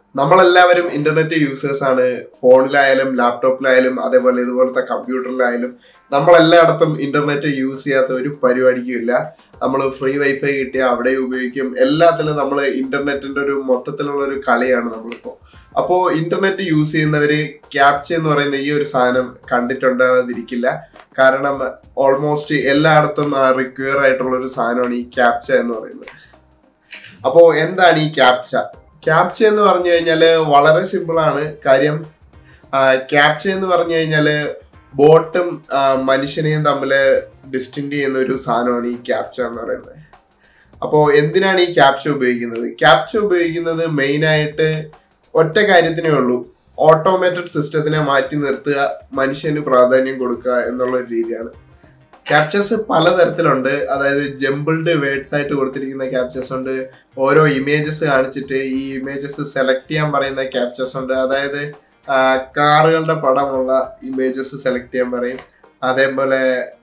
നമ്മളെല്ലാവരും internet users ആണ് ഫോണിലായാലും ലാപ്ടോപ്പിലായാലും അതേപോലെ ഇതുപോലത്തെ കമ്പ്യൂട്ടറിലായാലും നമ്മളെല്ലായിടത്തും ഇന്റർനെറ്റ് യൂസ് ചെയ്യാത്ത ഒരു പരിപാടിക്കും ഇല്ല നമ്മൾ ഫ്രീ വൈഫൈ കിട്ടിയാൽ അവിടെ ഉപയോഗിക്കും എല്ലാത്തിലും നമ്മൾ ഇന്റർനെറ്റിന്റെ ഒരു മൊത്തത്തിലുള്ള ഒരു കളിയാണ് നമ്മളിപ്പോൾ അപ്പോൾ ഇന്റർനെറ്റ് യൂസ് ചെയ്യുന്നവര് ക്യാപ്ച എന്ന് പറയുന്ന ഈ ഒരു സാധനം കണ്ടിട്ടുണ്ടാകാതിരിക്കില്ല കാരണം ഓൾമോസ്റ്റ് എല്ലായിടത്തും റിക്വയർ ആയിട്ടുള്ള ഒരു സാധനമാണ് ഈ ക്യാപ്ച എന്ന് പറയുന്നത് അപ്പോൾ എന്താണ് ഈ ക്യാപ്ച ക്യാപ്ച എന്ന് പറഞ്ഞു കഴിഞ്ഞാൽ വളരെ സിമ്പിൾ ആണ് കാര്യം ക്യാപ്ച എന്ന് പറഞ്ഞു കഴിഞ്ഞാൽ ബോട്ടും മനുഷ്യനെയും തമ്മിൽ ഡിസ്റ്റിൻഡ് ചെയ്യുന്ന ഒരു സാധനമാണ് ഈ ക്യാപ്ച എന്ന് പറയുന്നത് അപ്പോൾ എന്തിനാണ് ഈ ക്യാപ്ച ഉപയോഗിക്കുന്നത് ക്യാപ്ച ഉപയോഗിക്കുന്നത് മെയിനായിട്ട് ഒറ്റ കാര്യത്തിനേ ഉള്ളൂ ഓട്ടോമേറ്റഡ് സിസ്റ്റത്തിനെ മാറ്റി നിർത്തുക മനുഷ്യന് പ്രാധാന്യം കൊടുക്കുക എന്നുള്ള ഒരു രീതിയാണ് ക്യാപ്ചേഴ്സ് പലതരത്തിലുണ്ട് അതായത് ജമ്പിൾഡ് വേർഡ്സ് ആയിട്ട് കൊടുത്തിരിക്കുന്ന ക്യാപ്ചേഴ്സ് ഉണ്ട് ഓരോ ഇമേജസ് കാണിച്ചിട്ട് ഈ ഇമേജസ് സെലക്ട് ചെയ്യാൻ പറയുന്ന ക്യാപ്ചേഴ്സ് ഉണ്ട് അതായത് കാറുകളുടെ പടമുള്ള ഇമേജസ് സെലക്ട് ചെയ്യാൻ പറയും അതേപോലെ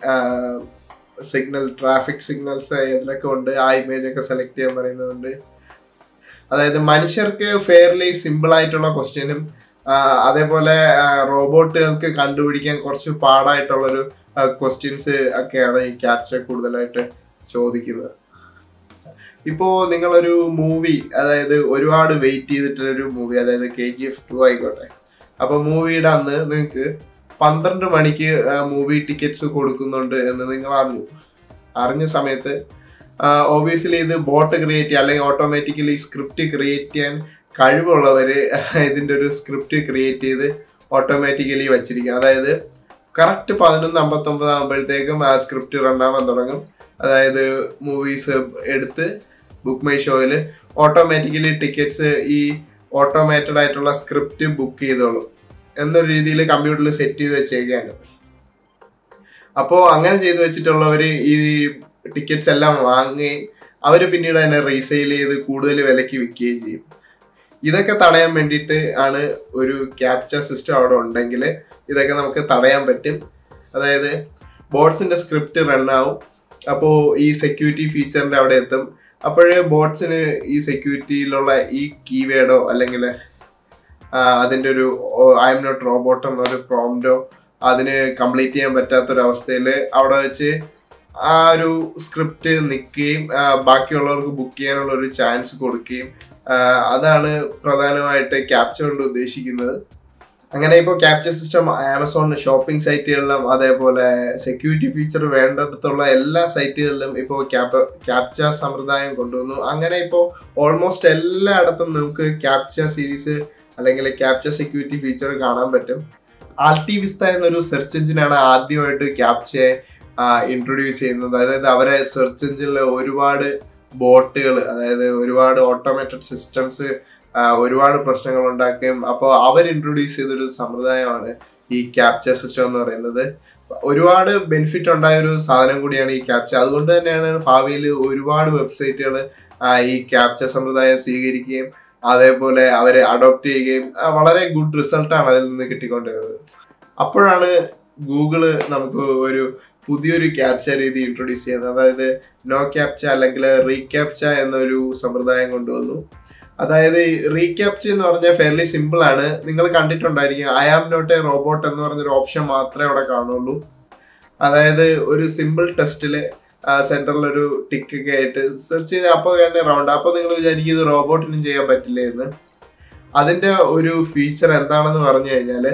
സിഗ്നൽ ട്രാഫിക് സിഗ്നൽസ് ഏതിലൊക്കെ ഉണ്ട് ആ ഇമേജ് ഒക്കെ സെലക്ട് ചെയ്യാൻ പറയുന്നുണ്ട് അതായത് മനുഷ്യർക്ക് ഫെയർലി സിമ്പിൾ ആയിട്ടുള്ള ക്വസ്റ്റ്യനും അതേപോലെ റോബോട്ടുകൾക്ക് കണ്ടുപിടിക്കാൻ കുറച്ച് പാടായിട്ടുള്ളൊരു ക്വസ്റ്റ്യൻസ് ഒക്കെയാണ് ഈ ക്യാപ്ചർ കൂടുതലായിട്ട് ചോദിക്കുന്നത് ഇപ്പോൾ നിങ്ങളൊരു മൂവി അതായത് ഒരുപാട് വെയിറ്റ് ചെയ്തിട്ടൊരു മൂവി അതായത് കെ ജി എഫ് ടു ആയിക്കോട്ടെ അപ്പോൾ മൂവിയുടെ അന്ന് നിങ്ങൾക്ക് പന്ത്രണ്ട് മണിക്ക് മൂവി ടിക്കറ്റ്സ് കൊടുക്കുന്നുണ്ട് എന്ന് നിങ്ങൾ അറിഞ്ഞു അറിഞ്ഞ സമയത്ത് ഓബിയസ്ലി ഇത് ബോട്ട് ക്രിയേറ്റ് ചെയ്യുക അല്ലെങ്കിൽ ഓട്ടോമാറ്റിക്കലി സ്ക്രിപ്റ്റ് ക്രിയേറ്റ് ചെയ്യാൻ കഴിവുള്ളവർ ഇതിൻ്റെ ഒരു സ്ക്രിപ്റ്റ് ക്രിയേറ്റ് ചെയ്ത് ഓട്ടോമാറ്റിക്കലി വച്ചിരിക്കും അതായത് കറക്റ്റ് പതിനൊന്ന് അമ്പത്തൊമ്പത് ആകുമ്പോഴത്തേക്കും ആ സ്ക്രിപ്റ്റ് റണ്ണാവാൻ തുടങ്ങും അതായത് മൂവീസ് എടുത്ത് ബുക്ക് മൈ ഷോയിൽ ഓട്ടോമാറ്റിക്കലി ടിക്കറ്റ്സ് ഈ ഓട്ടോമേറ്റഡ് ആയിട്ടുള്ള സ്ക്രിപ്റ്റ് ബുക്ക് ചെയ്തോളും എന്നൊരു രീതിയിൽ കമ്പ്യൂട്ടറിൽ സെറ്റ് ചെയ്ത് വെച്ചേക്കാണ് അപ്പോൾ അങ്ങനെ ചെയ്ത് വെച്ചിട്ടുള്ളവർ ഈ ടിക്കറ്റ്സ് എല്ലാം വാങ്ങുകയും അവർ പിന്നീട് തന്നെ റീസെയിൽ ചെയ്ത് കൂടുതൽ വിലയ്ക്ക് വിൽക്കുകയും ചെയ്യും ഇതൊക്കെ തടയാൻ വേണ്ടിയിട്ട് ആണ് ഒരു ക്യാപ്ചർ സിസ്റ്റം അവിടെ ഉണ്ടെങ്കിൽ ഇതൊക്കെ നമുക്ക് തടയാൻ പറ്റും അതായത് ബോട്ട്സിന്റെ സ്ക്രിപ്റ്റ് റൺ ആവും അപ്പോൾ ഈ സെക്യൂരിറ്റി ഫീച്ചറിന്റെ അവിടെ എത്തും അപ്പോഴേ ബോട്ട്സിന് ഈ സെക്യൂരിറ്റിയിലുള്ള ഈ കീവേഡോ അല്ലെങ്കിൽ അതിൻ്റെ ഒരു ഐ എം നോട്ട് റോബോട്ട് എന്നൊരു പ്രോംറ്റോ അതിന് കംപ്ലീറ്റ് ചെയ്യാൻ പറ്റാത്തൊരവസ്ഥയിൽ അവിടെ വെച്ച് ആ ഒരു സ്ക്രിപ്റ്റ് നിൽക്കുകയും ബാക്കിയുള്ളവർക്ക് ബുക്ക് ചെയ്യാനുള്ള ഒരു ചാൻസ് കൊടുക്കുകയും അതാണ് പ്രധാനമായിട്ട് ക്യാപ്ചർ കൊണ്ട് ഉദ്ദേശിക്കുന്നത് അങ്ങനെ ഇപ്പോൾ ക്യാപ്ചർ സിസ്റ്റം ആമസോൺ ഷോപ്പിംഗ് സൈറ്റുകളിലും അതേപോലെ സെക്യൂരിറ്റി ഫീച്ചർ വേണ്ടടുത്തുള്ള എല്ലാ സൈറ്റുകളിലും ഇപ്പോൾ ക്യാപ് ക്യാപ്ചർ സമ്പ്രദായം കൊണ്ടുവന്നു അങ്ങനെ ഇപ്പോൾ ഓൾമോസ്റ്റ് എല്ലായിടത്തും നമുക്ക് ക്യാപ്ചർ സീരീസ് അല്ലെങ്കിൽ ക്യാപ്ചർ സെക്യൂരിറ്റി ഫീച്ചർ കാണാൻ പറ്റും ആൾട്ടി വിസ്ത എന്നൊരു സെർച്ച് എഞ്ചിനാണ് ആദ്യമായിട്ട് ക്യാപ്ചയെ ഇൻട്രൊഡ്യൂസ് ചെയ്യുന്നത് അതായത് അവരെ സെർച്ച് എഞ്ചിനിൽ ഒരുപാട് ബോട്ടുകൾ അതായത് ഒരുപാട് ഓട്ടോമേറ്റഡ് സിസ്റ്റംസ് ഒരുപാട് പ്രശ്നങ്ങൾ ഉണ്ടാക്കുകയും അപ്പോൾ അവർ ഇൻട്രൊഡ്യൂസ് ചെയ്തൊരു സമ്പ്രദായമാണ് ഈ ക്യാപ്ചർ സിസ്റ്റം എന്ന് പറയുന്നത് ഒരുപാട് ബെനിഫിറ്റ് ഉണ്ടായ ഒരു സാധനം കൂടിയാണ് ഈ ക്യാപ്ചർ അതുകൊണ്ട് തന്നെയാണ് ഭാവിയിൽ ഒരുപാട് വെബ്സൈറ്റുകൾ ഈ ക്യാപ്ചർ സമ്പ്രദായം സ്വീകരിക്കുകയും അതേപോലെ അവരെ അഡോപ്റ്റ് ചെയ്യുകയും വളരെ ഗുഡ് റിസൾട്ടാണ് അതിൽ നിന്ന് കിട്ടിക്കൊണ്ടിരുന്നത് അപ്പോഴാണ് ഗൂഗിള് നമുക്ക് ഒരു പുതിയൊരു ക്യാപ്ച രീതി ഇൻട്രൊഡ്യൂസ് ചെയ്യുന്നത് അതായത് നോ ക്യാപ്ച അല്ലെങ്കിൽ റീക്യാപ്ച എന്നൊരു സമ്പ്രദായം കൊണ്ടുവന്നു അതായത് റീക്യാപ്ച എന്ന് പറഞ്ഞാൽ ഫെയർലി സിമ്പിൾ ആണ് നിങ്ങൾ കണ്ടിട്ടുണ്ടായിരിക്കും I am not a robot എന്ന് പറഞ്ഞൊരു ഓപ്ഷൻ മാത്രമേ അവിടെ കാണുള്ളൂ അതായത് ഒരു സിമ്പിൾ ടെസ്റ്റിൽ സെന്ററിൽ ഒരു ടിക്ക് ഒക്കെ ആയിട്ട് സെർച്ച് ചെയ്ത് അപ്പോൾ തന്നെ റൗണ്ട് അപ്പോൾ നിങ്ങൾ വിചാരിക്കും ഇത് റോബോട്ടിനും ചെയ്യാൻ പറ്റില്ല എന്ന് അതിന്റെ ഒരു ഫീച്ചർ എന്താണെന്ന് പറഞ്ഞു കഴിഞ്ഞാൽ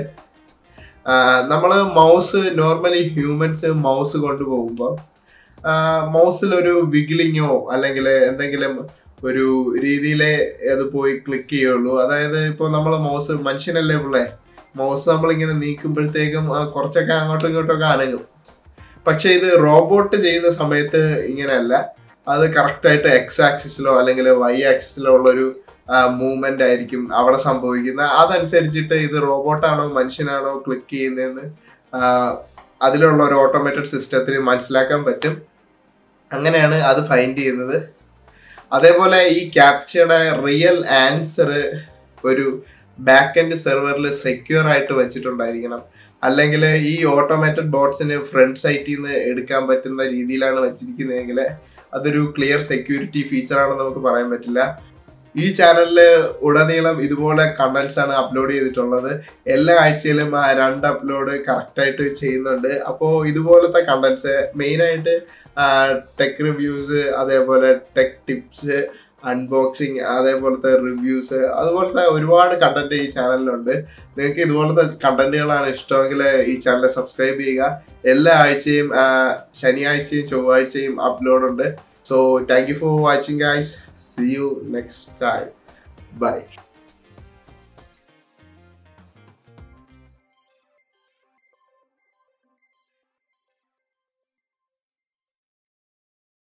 നമ്മൾ മൗസ് നോർമലി ഹ്യൂമൻസ് മൗസ് കൊണ്ടുപോകുമ്പോൾ മൗസിൽ ഒരു വിഗ്ലിങ്ങോ അല്ലെങ്കിൽ എന്തെങ്കിലും ഒരു രീതിയിലേ അത് പോയി ക്ലിക്ക് ചെയ്യുള്ളൂ അതായത് ഇപ്പോൾ നമ്മൾ മൗസ് മനുഷ്യനല്ലേ പിള്ളേ മൗസ് നമ്മളിങ്ങനെ നീക്കുമ്പോഴത്തേക്കും കുറച്ചൊക്കെ അങ്ങോട്ടും ഇങ്ങോട്ടൊക്കെ അനങ്ങും പക്ഷെ ഇത് റോബോട്ട് ചെയ്യുന്ന സമയത്ത് ഇങ്ങനെയല്ല അത് കറക്റ്റായിട്ട് എക്സ് ആക്സിസിലോ അല്ലെങ്കിൽ വൈ ആക്സിസിലോ ഉള്ളൊരു മൂവ്മെന്റ് ആയിരിക്കും അവിടെ സംഭവിക്കുന്നത് അതനുസരിച്ചിട്ട് ഇത് റോബോട്ടാണോ മനുഷ്യനാണോ ക്ലിക്ക് ചെയ്യുന്നതെന്ന് അതിലുള്ള ഒരു ഓട്ടോമേറ്റഡ് സിസ്റ്റത്തിന് മനസ്സിലാക്കാൻ പറ്റും അങ്ങനെയാണ് അത് ഫൈൻഡ് ചെയ്യുന്നത് അതേപോലെ ഈ ക്യാപ്ചയുടെ റിയൽ ആൻസർ ഒരു ബാക്ക് എൻഡ് സെർവറിൽ സെക്യൂർ ആയിട്ട് വെച്ചിട്ടുണ്ടായിരിക്കണം അല്ലെങ്കിൽ ഈ ഓട്ടോമേറ്റഡ് ബോട്ട്സിന് ഫ്രണ്ട് സൈറ്റിൽ നിന്ന് എടുക്കാൻ പറ്റുന്ന രീതിയിലാണ് വെച്ചിരിക്കുന്നതെങ്കിൽ അതൊരു ക്ലിയർ സെക്യൂരിറ്റി ഫീച്ചറാണെന്ന് നമുക്ക് പറയാൻ പറ്റില്ല ഈ ചാനലിൽ ഉടനീളം ഇതുപോലെ കണ്ടന്റ്സ് ആണ് അപ്ലോഡ് ചെയ്തിട്ടുള്ളത് എല്ലാ ആഴ്ചയിലും ആ രണ്ട് അപ്ലോഡ് കറക്റ്റായിട്ട് ചെയ്യുന്നുണ്ട് അപ്പോൾ ഇതുപോലത്തെ കണ്ടന്റ്സ് മെയിനായിട്ട് ടെക് റിവ്യൂസ് അതേപോലെ ടെക് ടിപ്സ് അൺബോക്സിങ് അതേപോലത്തെ റിവ്യൂസ് അതുപോലത്തെ ഒരുപാട് കണ്ടന്റ് ഈ ചാനലിലുണ്ട് നിങ്ങൾക്ക് ഇതുപോലത്തെ കണ്ടന്റുകളാണ് ഇഷ്ടമെങ്കിൽ ഈ ചാനൽ സബ്സ്ക്രൈബ് ചെയ്യുക എല്ലാ ആഴ്ചയും ആ, ശനിയാഴ്ചയും ചൊവ്വാഴ്ചയും അപ്ലോഡ് ഉണ്ട് so thank you for watching guys see you next time by